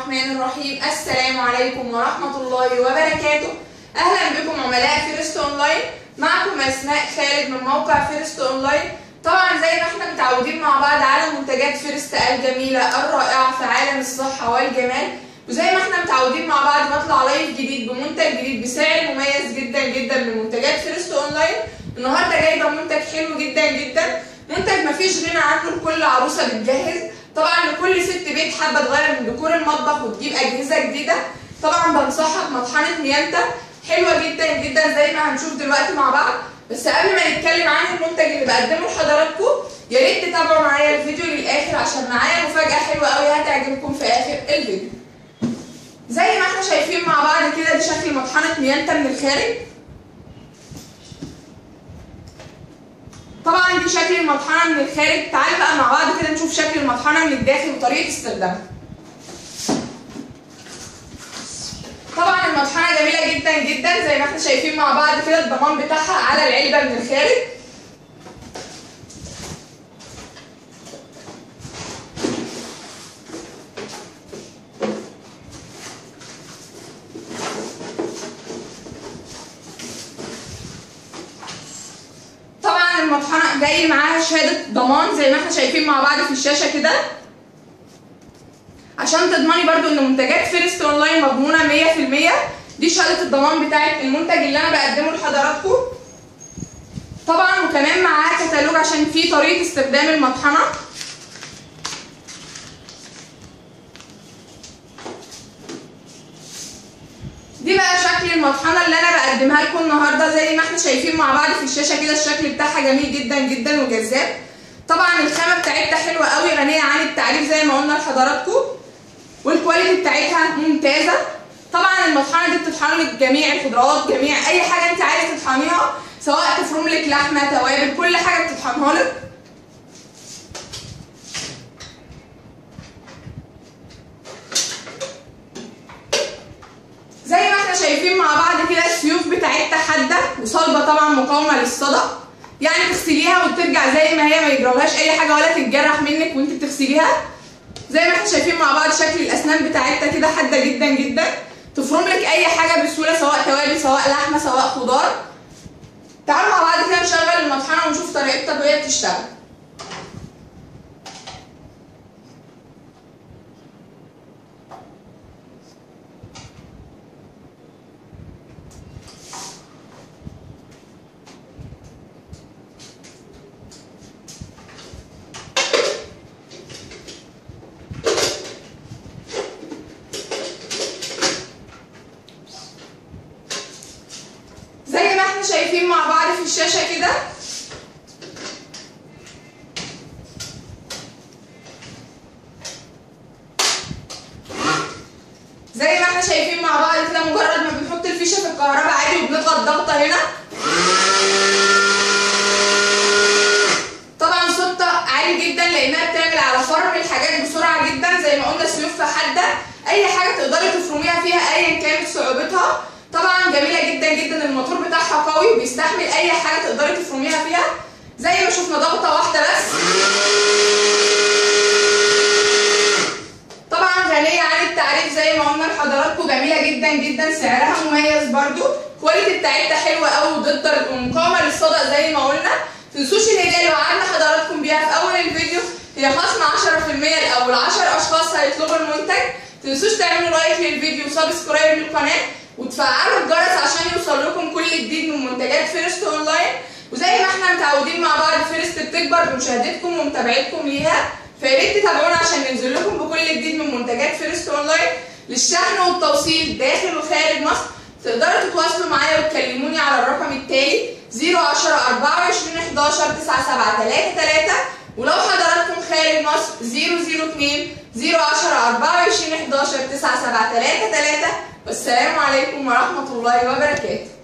الرحمن الرحيم السلام عليكم ورحمة الله وبركاته أهلا بكم عملاء فيرست أونلاين معكم أسماء خالد من موقع فيرست أونلاين طبعا زي ما احنا متعودين مع بعض على منتجات فيرست الجميلة الرائعة في عالم الصحة والجمال وزي ما احنا متعودين مع بعض بطلع لايف جديد بمنتج جديد بسعر مميز جدا جدا من منتجات فيرست أونلاين النهارده جايبه منتج حلو جدا جدا منتج مفيش غنى عنه لكل عروسه بتجهز طبعا لكل ست بيت حابه تغير من ديكور المطبخ وتجيب اجهزه جديده طبعا بنصحها بمطحنه نيانتا حلوه جدا جدا زي ما هنشوف دلوقتي مع بعض بس قبل ما نتكلم عن المنتج اللي بقدمه لحضراتكم يا ريت تتابعوا معايا الفيديو للاخر عشان معايا مفاجاه حلوه قوي هتعجبكم في اخر الفيديو زي ما احنا شايفين مع بعض كده دي شكل مطحنه نيانتا من الخارج طبعا دي شكل المطحنه من الخارج تعالوا بقى مع بعض كده نشوف شكل المطحنه من الداخل وطريقه استخدامها طبعا المطحنه جميله جدا جدا زي ما احنا شايفين مع بعض كده الضمان بتاعها على العلبه من الخارج طبعا المطحنه جاي معاها شهاده ضمان زي ما احنا شايفين مع بعض في الشاشه كده عشان تضمني برضو ان منتجات فيرست اونلاين مضمونه 100% دي شهاده الضمان بتاعت المنتج اللي انا بقدمه لحضراتكم طبعا وكمان معاه كتالوج عشان فيه طريقه استخدام المطحنه دي بقى شكل المطحنه اللي انا بقدمها لكم النهارده زي ما احنا شايفين مع بعض في الشاشه كده الشكل بتاعها جميل جدا جدا وجذاب طبعا الخامه بتاعتها حلوه قوي غنيه عن التعريف زي ما قلنا لحضراتكم والكواليتي بتاعتها ممتازه طبعا المطحنه دي بتطحن لك جميع الخضروات جميع اي حاجه انت عايزه تطحنيها سواء تفرم لك لحمه توابل كل حاجه بتطحنها لك زي ما احنا شايفين مع بعض كده السيوف بتاعتها حاده وصلبه طبعا مقاومه للصدى يعني تغسليها وترجع زي ما هي ما يجرالهاش اي حاجه ولا تتجرح منك وانت بتغسليها زي ما احنا شايفين مع بعض شكل الاسنان بتاعتها كده حاده جدا جدا تفرم لك اي حاجه بسهوله سواء توابل سواء لحمه سواء خضار تعالوا مع بعض كده نشغل المطحنه ونشوف طريقتها وهي بتشتغل زي ما احنا شايفين مع بعض في الشاشة كده زي ما احنا شايفين مع بعض كده مجرد ما بنحط الفيشة في الكهرباء عادي وبنضغط ضغطة هنا طبعا صوتها عالي جدا لانها بتعمل على فرم الحاجات بسرعة جدا زي ما قلنا سيوف حادة اي حاجة تقدري تفرميها فيها ايا كانت صعوبتها طبعا جميله جدا جدا الموتور بتاعها قوي وبيستحمل اي حاجه تقدري تفرميها فيها زي ما شفنا ضغطه واحده بس طبعا غنيه عن التعريف زي ما قلنا لحضراتكم جميله جدا جدا سعرها مميز برده الكواليتي بتاعتها حلوه قوي وضد ومقاومه للصدى زي ما قلنا تنسوش الهديه اللي وعدنا حضراتكم بيها في اول الفيديو هي خصم 10% لاول 10 اشخاص هيطلبوا المنتج تنسوش تعملوا لايك للفيديو وسبسكرايب للقناه وتفعلوا الجرس عشان يوصل لكم كل جديد من منتجات فيرست اونلاين وزي ما احنا متعودين مع بعض فيرست بتكبر بمشاهدتكم ومتابعتكم ليها فيا ريت تتابعونا عشان ننزل لكم بكل جديد من منتجات فيرست اونلاين للشحن والتوصيل داخل وخارج مصر تقدروا تتواصلوا معايا وتكلموني على الرقم التالي 010 24 11 9733 ولو حضراتكم خارج مصر 002 010 24 11 9733 والسلام عليكم ورحمة الله وبركاته